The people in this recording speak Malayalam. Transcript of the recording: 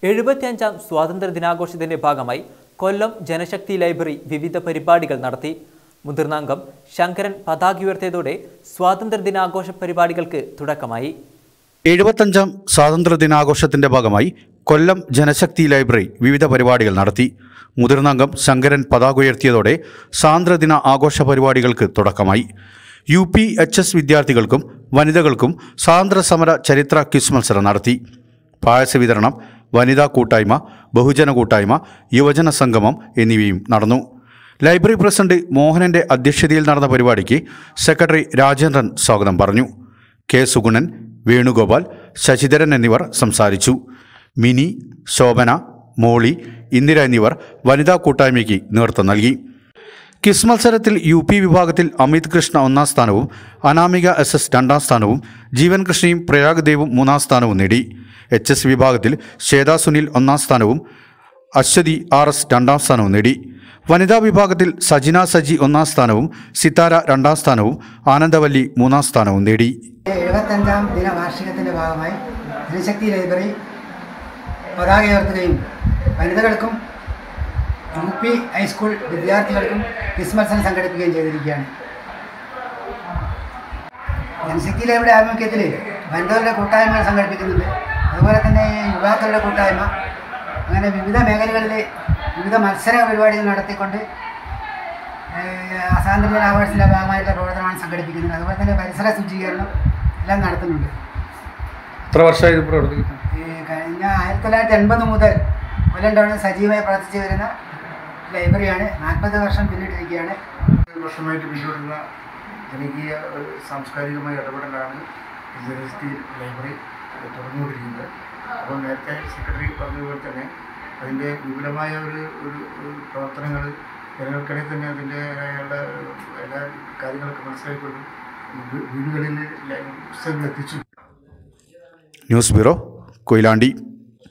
എഴുപത്തിയഞ്ചാം സ്വാതന്ത്ര്യ ദിനാഘോഷത്തിന്റെ ഭാഗമായി കൊല്ലം ജനശക്തി ലൈബ്രറി വിവിധ പരിപാടികൾ നടത്തി മുതിർന്ന അംഗം ശങ്കരൻ പതാക ഉയർത്തിയതോടെ സ്വാതന്ത്ര്യ ദിനാഘോഷ പരിപാടികൾക്ക് തുടക്കമായി എഴുപത്തഞ്ചാം സ്വാതന്ത്ര്യ ദിനാഘോഷത്തിന്റെ ഭാഗമായി കൊല്ലം ജനശക്തി ലൈബ്രറി വിവിധ പരിപാടികൾ നടത്തി മുതിർന്ന അംഗം ശങ്കരൻ പതാക ഉയർത്തിയതോടെ സ്വാതന്ത്ര്യദിന ആഘോഷ പരിപാടികൾക്ക് തുടക്കമായി യു പി എച്ച് എസ് വിദ്യാർത്ഥികൾക്കും വനിതകൾക്കും സ്വാതന്ത്ര്യ സമര ചരിത്ര ക്വിസ് മത്സരം നടത്തി പായസ വിതരണം വനിതാ കൂട്ടായ്മ ബഹുജന കൂട്ടായ്മ യുവജന സംഗമം എന്നിവയും നടന്നു ലൈബ്രറി പ്രസിഡന്റ് മോഹനന്റെ അധ്യക്ഷതയിൽ നടന്ന പരിപാടിക്ക് സെക്രട്ടറി രാജേന്ദ്രൻ സ്വാഗതം പറഞ്ഞു കെ സുഗുണൻ വേണുഗോപാൽ ശശിധരൻ എന്നിവർ സംസാരിച്ചു മിനി ശോഭന മോളി ഇന്ദിര എന്നിവർ വനിതാ കൂട്ടായ്മയ്ക്ക് നേതൃത്വം നൽകി കിസ് മത്സരത്തിൽ യു പി വിഭാഗത്തിൽ അമിത് കൃഷ്ണ ഒന്നാം സ്ഥാനവും അനാമിക എസ് എസ് രണ്ടാം സ്ഥാനവും ജീവൻ കൃഷ്ണയും പ്രയാഗ് ദേവും മൂന്നാം സ്ഥാനവും നേടി എച്ച് എസ് വിഭാഗത്തിൽ ശ്വേതാ സുനിൽ ഒന്നാം സ്ഥാനവും അശ്വതി ആർ എസ് രണ്ടാം സ്ഥാനവും നേടി വനിതാ വിഭാഗത്തിൽ സജിന സജി ഒന്നാം സ്ഥാനവും സിത്താര രണ്ടാം സ്ഥാനവും ആനന്ദവല്ലി മൂന്നാം സ്ഥാനവും നേടി എഴുപത്തഞ്ചാം ദിനവാർഷികത്തിൻ്റെ ഭാഗമായി ജനശക്തി ലൈബ്രറി പതാക ഉയർത്തുകയും വനിതകൾക്കും യു പി ഹൈസ്കൂൾ വിദ്യാർത്ഥികൾക്കും ക്വിസ് മത്സരം സംഘടിപ്പിക്കുകയും ചെയ്തിരിക്കുകയാണ് ജനശക്തി ലൈബ്രറി ആഭിമുഖ്യത്തിൽ വനിതകളുടെ കൂട്ടായ്മകൾ സംഘടിപ്പിക്കുന്നുണ്ട് അതുപോലെ തന്നെ യുവാക്കളുടെ കൂട്ടായ്മ അങ്ങനെ വിവിധ മേഖലകളിൽ വിവിധ മത്സര പരിപാടികൾ നടത്തിക്കൊണ്ട് സ്വാതന്ത്ര്യ ദിനാഘോഷത്തിൻ്റെ ഭാഗമായിട്ടുള്ള പ്രവർത്തനമാണ് സംഘടിപ്പിക്കുന്നത് അതുപോലെ തന്നെ പരിസര ശുചീകരണം എല്ലാം നടത്തുന്നുണ്ട് എത്ര വർഷമായി ഇത് പ്രവർത്തിക്കുന്നു ഈ കഴിഞ്ഞ ആയിരത്തി തൊള്ളായിരത്തി എൺപത് മുതൽ കൊല്ലം ടൗണിൽ സജീവമായി പ്രവർത്തിച്ചു വരുന്ന ലൈബ്രറിയാണ് നാൽപ്പത് വർഷം പിന്നിട്ടിരിക്കുകയാണ് ഒരു വർഷമായിട്ട് പിന്തുടരുന്ന ജനകീയ ഒരു സാംസ്കാരികമായ ഇടപെടലാണ് ജനസിറ്റി ലൈബ്രറി തുടർന്നുകൊണ്ടിരിക്കുന്നത് അപ്പോൾ നേരത്തെ സെക്രട്ടറി പറഞ്ഞതുപോലെ തന്നെ അതിൻ്റെ വിപുലമായ ഒരു ഒരു ഒരു പ്രവർത്തനങ്ങൾ ജനങ്ങൾക്കിടയിൽ തന്നെ അതിൻ്റെതായുള്ള എല്ലാ കാര്യങ്ങളൊക്കെ മനസ്സിലാക്കിക്കൊണ്ടും വീ- വീടുകളിൽ പുസ്തകങ്ങൾ എത്തിച്ചു ന്യൂസ് ബ്യൂറോ കൊയിലാണ്ടി